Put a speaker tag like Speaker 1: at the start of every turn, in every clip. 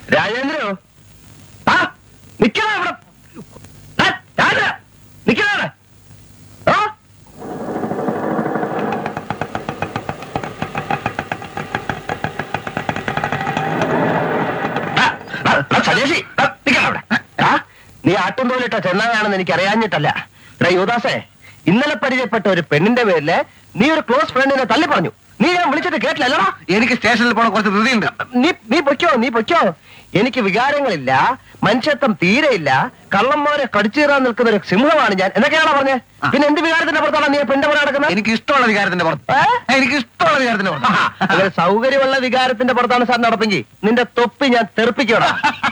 Speaker 1: രാജേന്ദ്രോ ആ നിക്കണ ഇവിടെ ആ, രാജ നിക്കണ അവിടെ ആ ആ, ആ, ആ, സന്യാസി ആ, നിക്കണ അവിടെ ആ, നീ ആട്ടും തോലിട്ട ചെന്നായാണെന്ന് എനിക്ക് അറിയാഞ്ഞിട്ടല്ല എടാ യുവദാസേ ഇന്നലെ പരിചയപ്പെട്ട ഒരു പെണ്ണിന്റെ പേരില് നീ ഒരു ക്ലോസ് ഫ്രണ്ടിനെ തള്ളി പറഞ്ഞു നീ ഞാൻ വിളിച്ചിട്ട് കേട്ടില്ലല്ലടാ
Speaker 2: എനിക്ക് സ്റ്റേഷനിൽ പോണ കുറച്ച് ധൃതിയുണ്ട്
Speaker 1: നീ നീ പൊയ്ക്കോ നീ പൊയ്ക്കോ എനിക്ക് വികാരങ്ങളില്ല മനുഷ്യത്വം തീരെയില്ല കള്ളന്മാരെ കടിച്ചീറാൻ നിൽക്കുന്ന ഒരു സിംഹമാണ് ഞാൻ എന്നൊക്കെയാണോ പറഞ്ഞേ
Speaker 2: ആ.
Speaker 1: പിന്നെ എന്ത് വികാരത്തിന്റെ പുറത്താണ് നീ പെണ്ണ് പോലെ നടക്കുന്നത്
Speaker 2: എനിക്ക് ഇഷ്ടമുള്ള വികാരത്തിന്റെ പുറത്ത്
Speaker 1: ഏ?
Speaker 2: എനിക്ക് ഇഷ്ടമുള്ള വികാരത്തിന്റെ പുറത്ത്
Speaker 1: അങ്ങനെ സൗകര്യമുള്ള വികാരത്തിന്റെ പുറത്താണ് സാർ നടപ്പെങ്കിൽ നിന്റെ തൊപ്പി ഞാൻ തെറിപ്പിക്കോടാ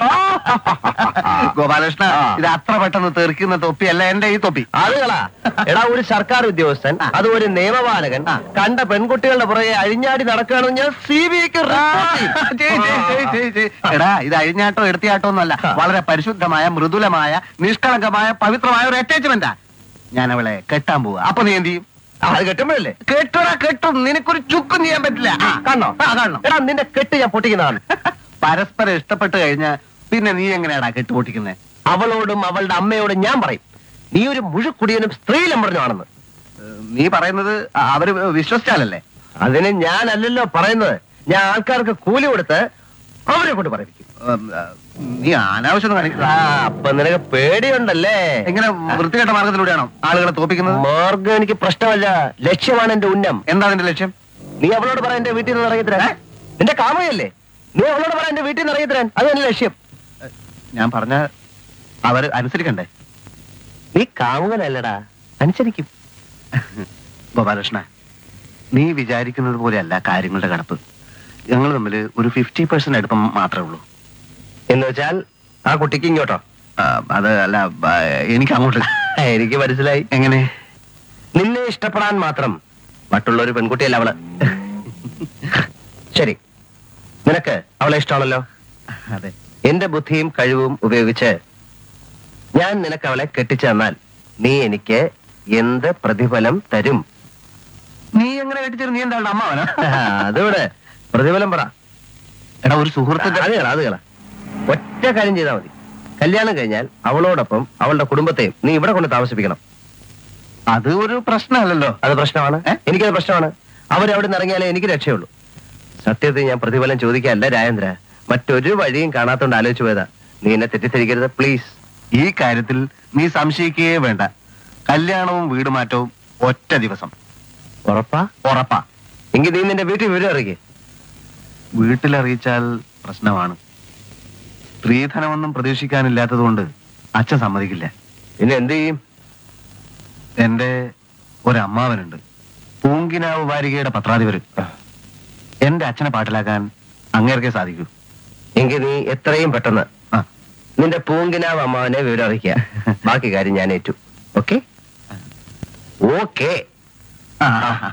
Speaker 2: ഗോപാലകൃഷ്ണ
Speaker 1: ആ.
Speaker 2: ഇത് അത്ര പെട്ടെന്ന് തെറിക്കുന്ന തൊപ്പിയല്ല എന്റെ ഈ തൊപ്പി
Speaker 1: അതുകളാ എടാ ഒരു സർക്കാർ ഉദ്യോഗസ്ഥൻ
Speaker 2: ആ.
Speaker 1: അത് ഒരു നിയമപാലകൻ
Speaker 2: ആ.
Speaker 1: കണ്ട പെൺകുട്ടികളുടെ പുറകെ അഴിഞ്ഞാടി നടക്കുകയാണെന്ന് ഞാൻ സി ബി ഐക്ക്
Speaker 2: ചെയ്യ്, ചെയ്യ്, ചെയ്യ്, ചെയ്യ്, ചെയ്യ്. എടാ ഇത് അഴിഞ്ഞാട്ടോ എടുത്തിയാട്ടോ ഒന്നല്ല
Speaker 1: ആ.
Speaker 2: വളരെ പരിശുദ്ധമായ മൃദുലമായ നിഷ്കളങ്കമായ പവിത്രമായ ഒരു അറ്റാച്ച്മെന്റാ ഞാൻ അവളെ കെട്ടാൻ പോവുക അപ്പൊ നീ എന്ത് ചെയ്യും
Speaker 1: അത് കെട്ടുമ്പോഴല്ലേ
Speaker 2: കെട്ടുടാ കെട്ടും നിനക്കൊരു ചുക്കും ചെയ്യാൻ പറ്റില്ല ആ,
Speaker 1: കാണണോ
Speaker 2: ആ, കാണണം
Speaker 1: എടാ നിന്റെ കെട്ട് ഞാൻ പൊട്ടിക്കുന്നതാണ്
Speaker 2: പരസ്പരം ഇഷ്ടപ്പെട്ട് കഴിഞ്ഞാൽ പിന്നെ നീ എങ്ങനെയാടാ കെട്ട് പൊട്ടിക്കുന്നത്
Speaker 1: അവളോടും അവളുടെ അമ്മയോടും ഞാൻ പറയും നീ ഒരു മുഴുക്കുടിയനും സ്ത്രീയിലും പറഞ്ഞാണെന്ന്
Speaker 2: നീ പറയുന്നത് അ- അവര് വിശ്വസിച്ചാലല്ലേ
Speaker 1: അതിന് ഞാനല്ലല്ലോ പറയുന്നത് ഞാൻ ആൾക്കാർക്ക് കൂലി കൊടുത്ത് അവരെ കൊണ്ട് പറയിപ്പിക്കും
Speaker 2: ഉം, ആ, നീ അനാവശ്യം
Speaker 1: ആ,
Speaker 2: കാണിക്കുക
Speaker 1: അപ്പൊ നിനക്ക് പേടിയുണ്ടല്ലേ
Speaker 2: എങ്ങനെ വൃത്തികെട്ട മാർഗത്തിലൂടെയാണോ ആളുകളെ തോപ്പിക്കുന്നത്
Speaker 1: മാർഗം എനിക്ക് പ്രശ്നമല്ല ലക്ഷ്യമാണ് എന്റെ ഉന്നം
Speaker 2: എന്താ നിന്റെ ലക്ഷ്യം
Speaker 1: നീ അവളോട് പറ എന്റെ വീട്ടിൽ നിന്ന് ഇറങ്ങി തരാൻ നിന്റെ കാമയല്ലേ നീ അവളോട് പറ എന്റെ വീട്ടിൽ നിന്ന് ഇറങ്ങി തരാൻ അത് എന്റെ ലക്ഷ്യം
Speaker 2: ഞാൻ പറഞ്ഞ അവര് അനുസരിക്കണ്ടേ
Speaker 1: നീ കാമുകനല്ലടാ അനുസരിക്കും
Speaker 2: ഗോപാലകൃഷ്ണ നീ വിചാരിക്കുന്നത് പോലെയല്ല കാര്യങ്ങളുടെ കടപ്പ് ഞങ്ങൾ തമ്മിൽ ഒരു ഫിഫ്റ്റി പെർസെന്റ് അടുപ്പം മാത്രമേ ഉള്ളൂ
Speaker 1: എന്ന് വെച്ചാൽ ആ കുട്ടിക്ക് ഇങ്ങോട്ടോ
Speaker 2: ആ, അത് അല്ല ആ, എനിക്ക് അങ്ങോട്ട്
Speaker 1: എനിക്ക് മനസ്സിലായി
Speaker 2: എങ്ങനെ
Speaker 1: നിന്നെ ഇഷ്ടപ്പെടാൻ മാത്രം മറ്റുള്ള ഒരു പെൺകുട്ടിയല്ല അവള് ശരി നിനക്ക് അവളെ ഇഷ്ടമാണല്ലോ
Speaker 2: അതെ
Speaker 1: എന്റെ ബുദ്ധിയും കഴിവും ഉപയോഗിച്ച് ഞാൻ നിനക്ക് അവളെ കെട്ടിച്ചു തന്നാൽ നീ എനിക്ക് എന്ത് പ്രതിഫലം തരും
Speaker 2: നീ എങ്ങനെ കെട്ടിച്ചേരും നീ എന്താ അമ്മാവനാ
Speaker 1: അതിവിടെ പ്രതിഫലം പറ
Speaker 2: എടാ ഒരു സുഹൃത്തിന്റെ
Speaker 1: അത് കള അത് കള ഒറ്റ കാര്യം ചെയ്താൽ മതി കല്യാണം കഴിഞ്ഞാൽ അവളോടൊപ്പം അവളുടെ കുടുംബത്തെയും നീ ഇവിടെ കൊണ്ട് താമസിപ്പിക്കണം
Speaker 2: അത് ഒരു പ്രശ്നമല്ലല്ലോ
Speaker 1: അത് പ്രശ്നമാണ്
Speaker 2: ഏ?
Speaker 1: എനിക്കത് പ്രശ്നമാണ് അവരവിടെ നിന്ന് ഇറങ്ങിയാലേ എനിക്ക് രക്ഷയുള്ളൂ സത്യത്തിൽ ഞാൻ പ്രതിഫലം ചോദിക്കാനല്ല രാജേന്ദ്ര മറ്റൊരു വഴിയും കാണാത്തോണ്ട് ആലോചിച്ചു പോയതാ നീ എന്നെ തെറ്റിദ്ധരിക്കരുത് പ്ലീസ്
Speaker 2: ഈ കാര്യത്തിൽ നീ സംശയിക്കുകയേ വേണ്ട കല്യാണവും വീട് മാറ്റവും ഒറ്റ ദിവസം
Speaker 1: ഉറപ്പാ
Speaker 2: ഉറപ്പാ
Speaker 1: എങ്കിൽ നീ നിന്റെ വീട്ടിൽ വിവരം അറിയിക്കേ
Speaker 2: വീട്ടിലറിയിച്ചാൽ പ്രശ്നമാണ് സ്ത്രീധനമൊന്നും പ്രതീക്ഷിക്കാനില്ലാത്തതുകൊണ്ട് അച്ഛൻ സമ്മതിക്കില്ല
Speaker 1: പിന്നെ എന്ത് ചെയ്യും
Speaker 2: എന്റെ ഒരമ്മാവനുണ്ട് പൂങ്കിനാവ് വാരികയുടെ പത്രാധിപര് എന്റെ അച്ഛനെ പാട്ടിലാക്കാൻ അങ്ങേർക്കേ സാധിക്കൂ
Speaker 1: എങ്കിൽ നീ എത്രയും പെട്ടെന്ന്
Speaker 2: ആ,
Speaker 1: നിന്റെ പൂങ്കിനാവ് അമ്മാവനെ വിവരം അറിയിക്കുക ബാക്കി കാര്യം ഞാൻ ഏറ്റു ഓക്കെ ഓക്കെ
Speaker 2: ആ, ആ, ആ.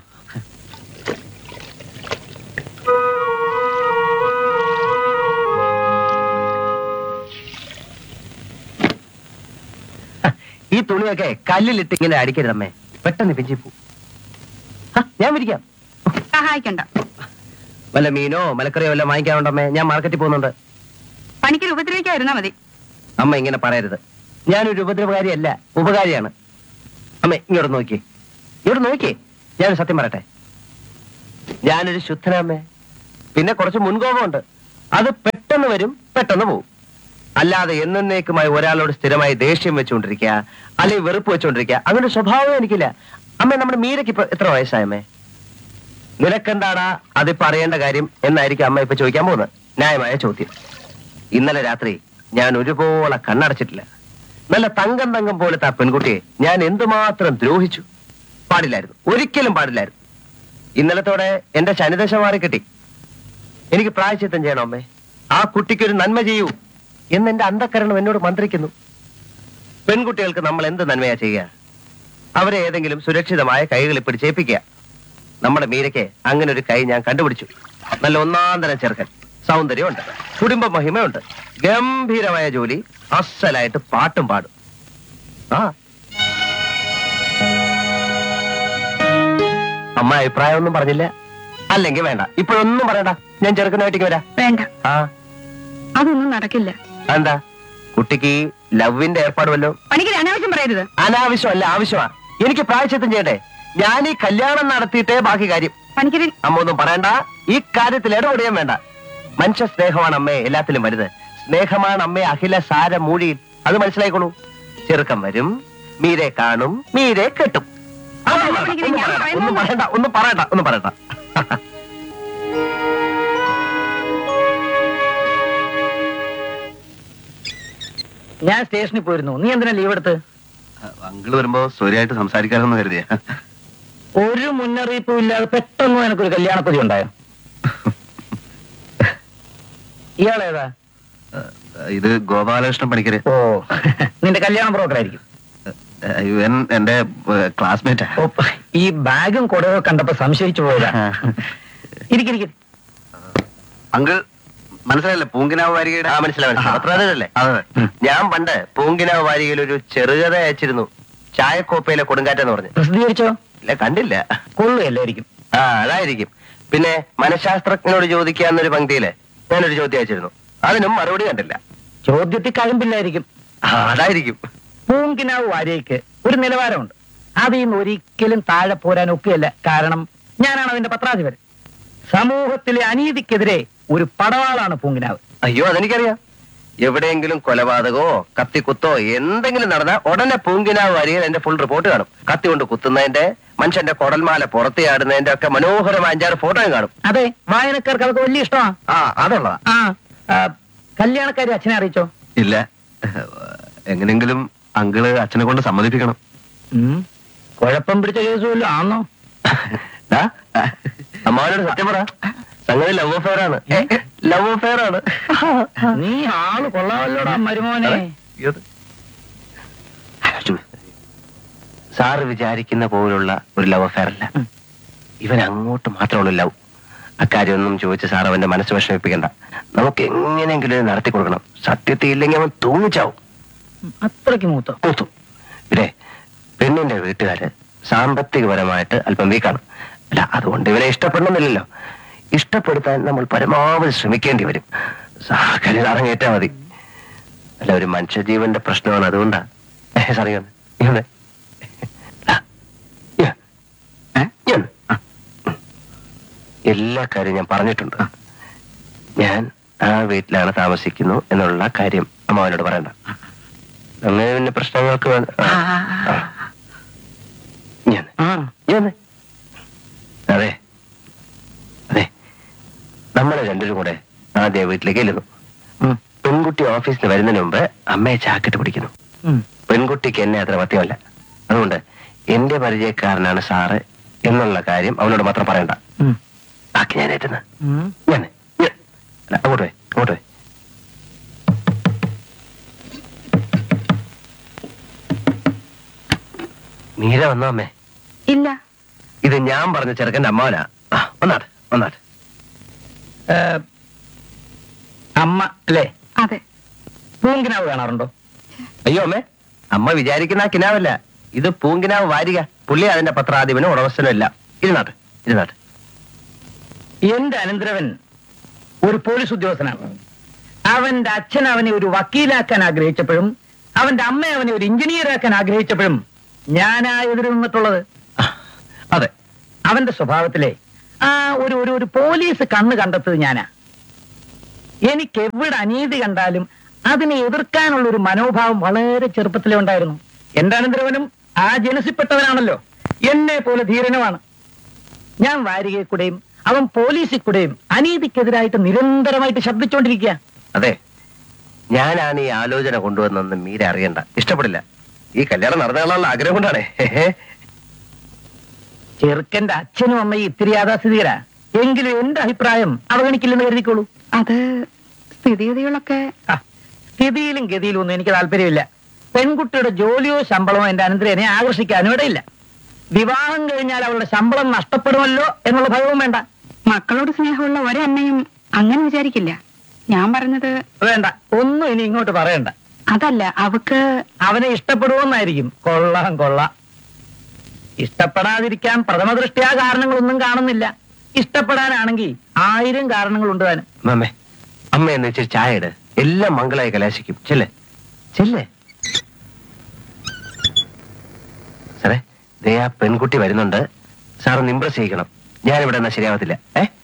Speaker 1: ഈ തുണിയൊക്കെ കല്ലിലിട്ട് ഇങ്ങനെ അടിക്കരുതമ്മേ പെട്ടെന്ന് പിഞ്ചി പോ ഞാൻ വിരിക്കാം
Speaker 3: സഹായിക്കണ്ട
Speaker 1: വല്ല മീനോ മലക്കറിയോ വല്ല വാങ്ങിക്കാനുണ്ടമ്മേ ഞാൻ മാർക്കറ്റിൽ പോകുന്നുണ്ട്
Speaker 3: പണിക്ക് ഉപദ്രവിക്കാതിരുന്നാ മതി
Speaker 1: അമ്മ ഇങ്ങനെ പറയരുത് ഞാനൊരു ഉപദ്രവകാരിയല്ല ഉപകാരിയാണ് അമ്മ ഇങ്ങോട്ട് നോക്കി ഇങ്ങോട്ട് നോക്കി ഞാനൊരു സത്യം പറയട്ടെ ഞാനൊരു ശുദ്ധനമ്മേ പിന്നെ കുറച്ച് മുൻകോപമുണ്ട് അത് പെട്ടെന്ന് വരും പെട്ടെന്ന് പോവും അല്ലാതെ എന്നേക്കുമായി ഒരാളോട് സ്ഥിരമായി ദേഷ്യം വെച്ചുകൊണ്ടിരിക്കുക അല്ലെങ്കിൽ വെറുപ്പ് വെച്ചുകൊണ്ടിരിക്കുക അങ്ങനെ ഒരു സ്വഭാവം എനിക്കില്ല അമ്മ നമ്മുടെ മീരയ്ക്ക് ഇപ്പൊ എത്ര വയസ്സായമ്മേ നിനക്കെന്താടാ അതിപ്പോ അറിയേണ്ട കാര്യം എന്നായിരിക്കും അമ്മ ഇപ്പൊ ചോദിക്കാൻ പോകുന്നത് ന്യായമായ ചോദ്യം ഇന്നലെ രാത്രി ഞാൻ ഒരുപോലെ കണ്ണടച്ചിട്ടില്ല നല്ല തങ്കം തങ്കം പോലത്തെ ആ പെൺകുട്ടിയെ ഞാൻ എന്തുമാത്രം ദ്രോഹിച്ചു പാടില്ലായിരുന്നു ഒരിക്കലും പാടില്ലായിരുന്നു ഇന്നലത്തോടെ എന്റെ ശനിദശ മാറി കിട്ടി എനിക്ക് പ്രായച്ചിത്തം ചെയ്യണം അമ്മേ ആ കുട്ടിക്കൊരു നന്മ ചെയ്യൂ എന്ന് എന്റെ അന്ധക്കരണം എന്നോട് മന്ത്രിക്കുന്നു പെൺകുട്ടികൾക്ക് നമ്മൾ എന്ത് നന്മയാ ചെയ്യുക അവരെ ഏതെങ്കിലും സുരക്ഷിതമായ കൈകളിൽ പിടിച്ചേൽപ്പിക്കുക നമ്മുടെ മീരയ്ക്ക് അങ്ങനെ ഒരു കൈ ഞാൻ കണ്ടുപിടിച്ചു നല്ല ഒന്നാം തരം ചെറുക്കൻ സൗന്ദര്യമുണ്ട് കുടുംബ മഹിമയുണ്ട് ഗംഭീരമായ ജോലി അസലായിട്ട് പാട്ടും പാടും ആ അമ്മ അഭിപ്രായമൊന്നും പറഞ്ഞില്ല അല്ലെങ്കിൽ വേണ്ട ഇപ്പോഴൊന്നും പറയണ്ട ഞാൻ ചെറുക്കനായിട്ടേക്ക് വരാം
Speaker 3: വേണ്ട
Speaker 1: ആ
Speaker 3: അതൊന്നും നടക്കില്ല
Speaker 1: എന്താ കുട്ടിക്ക് ലവിന്റെ ഏർപ്പാട് വല്ലോ
Speaker 3: പണിക്കർ അനാവശ്യം പറയരുത്
Speaker 1: അനാവശ്യമല്ല ആവശ്യമാ എനിക്ക് പ്രായച്ചിത്തം ചെയ്യട്ടെ ഞാൻ ഈ കല്യാണം നടത്തിയിട്ടേ ബാക്കി കാര്യം
Speaker 3: പണിക്കരൻ
Speaker 1: അമ്മ ഒന്നും പറയണ്ട ഈ കാര്യത്തിൽ ഇടപെടുകയും വേണ്ട മനുഷ്യ സ്നേഹമാണ് അമ്മയെ എല്ലാത്തിലും വലുത് സ്നേഹമാണ് അമ്മയെ അഖില സാര മൂഴി അത് മനസ്സിലായിക്കോളൂ ചെറുക്കം വരും മീരെ കാണും മീരെ കെട്ടും അതൊന്നും വേണ്ട, ഒന്നും പറയണ്ട, ഒന്നും പറയണ്ട ഒന്നും പറയണ്ട ഒന്നും പറയണ്ട
Speaker 4: ഞാൻ സ്റ്റേഷനിൽ പോയിരുന്നു നീ എന്തിനാ ലീവ് എടുത്ത്
Speaker 2: അങ്കിള് വരുമ്പോ സ്വരമായിട്ട് സംസാരിക്കാമെന്ന് കരുതിയ
Speaker 4: ഒരു മുന്നറിയിപ്പും ഇല്ലാതെ പെട്ടെന്ന് എനിക്കൊരു കല്യാണപ്പതി ഉണ്ടായോ ഇയാളേതാ
Speaker 2: ഇത് ഗോപാലകൃഷ്ണൻ പണിക്കര്
Speaker 4: ഓ നിന്റെ കല്യാണ ബ്രോക്കർ ആയിരിക്കും
Speaker 2: ഇവൻ എന്റെ ക്ലാസ്മേറ്റാ
Speaker 4: ഓ, ഈ ബാഗും കുടയോ കണ്ടപ്പോ സംശയിച്ചു പോയതാ ഇരിക്കിരിക്കും
Speaker 2: അങ്കിൾ മനസ്സിലായില്ലേ പൂങ്കിനാവ് വാരികയുടെ
Speaker 1: ആ മനസ്സിലായി മനസ്സിലായി പത്രകാരനല്ലേ?
Speaker 2: അതെ
Speaker 1: ഞാൻ പണ്ട് പൂങ്കിനാവ് വാരികയിൽ ഒരു ചെറുകഥ അയച്ചിരുന്നു ചായക്കോപ്പയിലെ കൊടുങ്കാറ്റെന്ന് പറഞ്ഞു
Speaker 4: പ്രസിദ്ധീകരിച്ചോ
Speaker 1: ഇല്ല കണ്ടില്ല
Speaker 4: കൊള്ളുകയല്ലായിരിക്കും
Speaker 1: ആ അതായിരിക്കും പിന്നെ മനഃശാസ്ത്രജ്ഞനോട് ചോദിക്കാന്നൊരു പങ്ക്തിയില് ഞാനൊരു ചോദ്യം അയച്ചിരുന്നു അതിനും മറുപടി കണ്ടില്ല
Speaker 4: ചോദ്യത്തിൽ കഴമ്പില്ലായിരിക്കും
Speaker 1: ആ, അതായിരിക്കും
Speaker 4: പൂങ്കിനാവ് വാര്യയ്ക്ക് ഒരു നിലവാരമുണ്ട് അതിൽ നിന്ന് ഒരിക്കലും താഴെ പോരാൻ ഒക്കുകയല്ല കാരണം ഞാനാണ് അതിന്റെ പത്രാധിപൻ സമൂഹത്തിലെ അനീതിക്കെതിരെ ഒരു പടവാളാണ് പൂങ്കിനാവ്
Speaker 1: അയ്യോ അതെനിക്കറിയാം എവിടെയെങ്കിലും കൊലപാതകമോ കത്തിക്കുത്തോ എന്തെങ്കിലും നടന്നാൽ ഉടനെ പൂങ്കിനാവ് വരികയിൽ എന്റെ ഫുൾ റിപ്പോർട്ട് കാണും കത്തി കൊണ്ട് കുത്തുന്നതിന്റെ മനുഷ്യന്റെ കുടൽമാല പുറത്തിയാടുന്നതിന്റെ ഒക്കെ മനോഹരമായ അഞ്ചാറ് ഫോട്ടോയും കാണും
Speaker 4: അതെ വായനക്കാർക്ക് അതൊക്കെ വലിയ ഇഷ്ടമാ
Speaker 1: ആ അതുള്ളതാ
Speaker 4: ആ ആ, കല്യാണക്കാരി അച്ഛനെ അറിയിച്ചോ
Speaker 2: ഇല്ല എങ്ങനെങ്കിലും അങ്കിള് അച്ഛനെ കൊണ്ട് സമ്മതിപ്പിക്കണം
Speaker 4: ഉം. കുഴപ്പം പിടിച്ച കേസ് വല്ലതും ആണോ
Speaker 1: ദാ, അമ്മാവനോട് സത്യം പറ സംഗതി ലവ് അഫെയർ ആണ് ലവ് അഫെയർ ആണ്
Speaker 4: നീ ആള് കൊള്ളാമല്ലോടാ മരുമോനെ
Speaker 1: സാറ് വിചാരിക്കുന്ന പോലുള്ള ഒരു ലവ് അഫെയർ അല്ല
Speaker 4: ഉം.
Speaker 1: ഇവൻ അങ്ങോട്ട് മാത്രമുള്ള ലവ് അക്കാര്യമൊന്നും ചോദിച്ച് സാർ അവന്റെ മനസ്സ് വിഷമിപ്പിക്കണ്ട നമുക്ക് എങ്ങനെയെങ്കിലും ഇത് നടത്തി കൊടുക്കണം സത്യത്തിൽ ഇല്ലെങ്കിൽ അവൻ തൂങ്ങിച്ചാവും
Speaker 4: അത്രയ്ക്ക് മൂത്തോ
Speaker 1: കൂത്തു ഇവരെ പെണ്ണിന്റെ വീട്ടുകാര് സാമ്പത്തികപരമായിട്ട് അല്പം വീക്കാണ് അല്ല അതുകൊണ്ട് ഇവരെ ഇഷ്ടപ്പെടണമെന്നില്ലല്ലോ ഇഷ്ടപ്പെടുത്താൻ നമ്മൾ പരമാവധി ശ്രമിക്കേണ്ടി വരും സാഹചര്യ ഇറങ്ങിയേറ്റാ മതി അല്ല ഒരു മനുഷ്യജീവന്റെ പ്രശ്നമാണ് അതുകൊണ്ടാ സാറി ഇങ്ങനെ എല്ലാ കാര്യവും ഞാൻ പറഞ്ഞിട്ടുണ്ട് ഞാൻ ആ വീട്ടിലാണ് താമസിക്കുന്നു എന്നുള്ള കാര്യം അമ്മാവനോട് പറയണ്ട അങ്ങനെ പിന്നെ പ്രശ്നങ്ങൾക്ക് വേ- ആ, ആ. ഞാൻ
Speaker 4: ആ
Speaker 1: ഞാൻ അതെ അതെ നമ്മൾ രണ്ടുപേരും കൂടെ ആദ്യ വീട്ടിലേക്ക് ചെല്ലുന്നു
Speaker 4: ഉം.
Speaker 1: പെൺകുട്ടി ഓഫീസിൽ വരുന്നതിന് മുമ്പ് അമ്മയെ ചാക്കിട്ട് പിടിക്കുന്നു
Speaker 4: ഉം.
Speaker 1: പെൺകുട്ടിക്ക് എന്നെ അത്ര പത്യമല്ല അതുകൊണ്ട് എന്റെ പരിചയക്കാരനാണ് സാറ് എന്നുള്ള കാര്യം അവനോട് മാത്രം പറയണ്ട
Speaker 4: ഉം.
Speaker 1: ബാക്കി ഞാൻ ഏറ്റുന്ന
Speaker 4: ഉം.
Speaker 1: ഞാൻ ഞാൻ. അല്ല, അങ്ങോട്ട് പോയി അങ്ങോട്ട് പോയി മീര വന്നോ അമ്മേ
Speaker 3: ഇല്ല
Speaker 1: ഇത് ഞാൻ പറഞ്ഞ ചെറുക്കന്റെ അമ്മാവനാ ആ, ഒന്നാട്ടെ ഒന്നാട്ടെ
Speaker 4: ഏ, അമ്മ അല്ലേ
Speaker 3: അതെ
Speaker 4: പൂങ്കിനാവ് കാണാറുണ്ടോ
Speaker 1: അയ്യോ അമ്മേ അമ്മ വിചാരിക്കുന്ന ആ കിനാവല്ല ഇത് പൂങ്കിനാവ് വാരിക പുള്ളി അതിന്റെ പത്രാധിപനും ഉടമസ്ഥനും ഇല്ല ഇരുന്നാട്ടെ ഇരുന്നാട്ടെ
Speaker 4: എന്റെ അനന്തരവൻ ഒരു പോലീസ് ഉദ്യോഗസ്ഥനാണ് അവന്റെ അച്ഛൻ അവനെ ഒരു വക്കീലാക്കാൻ ആഗ്രഹിച്ചപ്പോഴും അവന്റെ അമ്മ അവനെ ഒരു എഞ്ചിനീയർ ആക്കാൻ ആഗ്രഹിച്ചപ്പോഴും ഞാനാ എതിര് നിന്നിട്ടുള്ളത്
Speaker 1: ആ, അതെ
Speaker 4: അവന്റെ സ്വഭാവത്തിലെ ആ ഒരു ഒരു ഒരു പോലീസ് കണ്ണ് കണ്ടെത്തത് ഞാനാ എനിക്ക് എവിടെ അനീതി കണ്ടാലും അതിനെ എതിർക്കാനുള്ള ഒരു മനോഭാവം വളരെ ചെറുപ്പത്തിലേ ഉണ്ടായിരുന്നു എന്റെ അനന്തരവനും ആ ജനസിൽപ്പെട്ടവനാണല്ലോ എന്നെ പോലെ ധീരനുമാണ് ഞാൻ വാരികയിൽ കൂടെയും അവൻ പോലീസിൽ കൂടെയും അനീതിക്കെതിരായിട്ട് നിരന്തരമായിട്ട് ശബ്ദിച്ചുകൊണ്ടിരിക്കുക
Speaker 1: അതെ ഞാനാണ് ഈ ആലോചന കൊണ്ടുവന്നെന്ന് മീര അറിയണ്ട ഇഷ്ടപ്പെടില്ല ഈ കല്യാണം നടന്നാലുള്ള ആഗ്രഹം കൊണ്ടാണേ
Speaker 4: ചെറുക്കന്റെ അച്ഛനും അമ്മയും ഇത്തിരി യാഥാസ്ഥിതികരാ എങ്കിലും എന്റെ അഭിപ്രായം അവഗണിക്കില്ലെന്ന് കരുതിക്കോളൂ
Speaker 3: അത് സ്ഥിതിഗതികളൊക്കെ
Speaker 4: ആ, സ്ഥിതിയിലും ഗതിയിലും ഒന്നും എനിക്ക് താല്പര്യമില്ല പെൺകുട്ടിയുടെ ജോലിയോ ശമ്പളമോ എന്റെ അനന്തരനെ ആകർഷിക്കാനും ഇടയില്ല വിവാഹം കഴിഞ്ഞാൽ അവളുടെ ശമ്പളം നഷ്ടപ്പെടുമല്ലോ എന്നുള്ള ഭയവും വേണ്ട
Speaker 3: മക്കളോട് സ്നേഹമുള്ള ഒരമ്മയും അങ്ങനെ വിചാരിക്കില്ല ഞാൻ പറഞ്ഞത്
Speaker 4: വേണ്ട ഒന്നും ഇനി ഇങ്ങോട്ട് പറയണ്ട
Speaker 3: അതല്ല അവക്ക്
Speaker 4: അവനെ ഇഷ്ടപ്പെടുമെന്നായിരിക്കും കൊള്ളാം കൊള്ളാം ഇഷ്ടപ്പെടാതിരിക്കാൻ പ്രഥമ ദൃഷ്ടിയാ കാരണങ്ങളൊന്നും കാണുന്നില്ല ഇഷ്ടപ്പെടാനാണെങ്കിൽ ആയിരം കാരണങ്ങളുണ്ട് താനും
Speaker 1: അമ്മേ അമ്മ എന്ന് വെച്ചിട്ട് ചായ ഇട് എല്ലാം മംഗളായി കലാശിക്കും ചെല്ലേ ചെല്ലേ സാറേ ദേ ആ പെൺകുട്ടി വരുന്നുണ്ട് സാറൊന്ന് ഇമ്പ്രസ് ചെയ്യിക്കണം ഞാനിവിടെ എന്നാ ശരിയാവത്തില്ല ഏ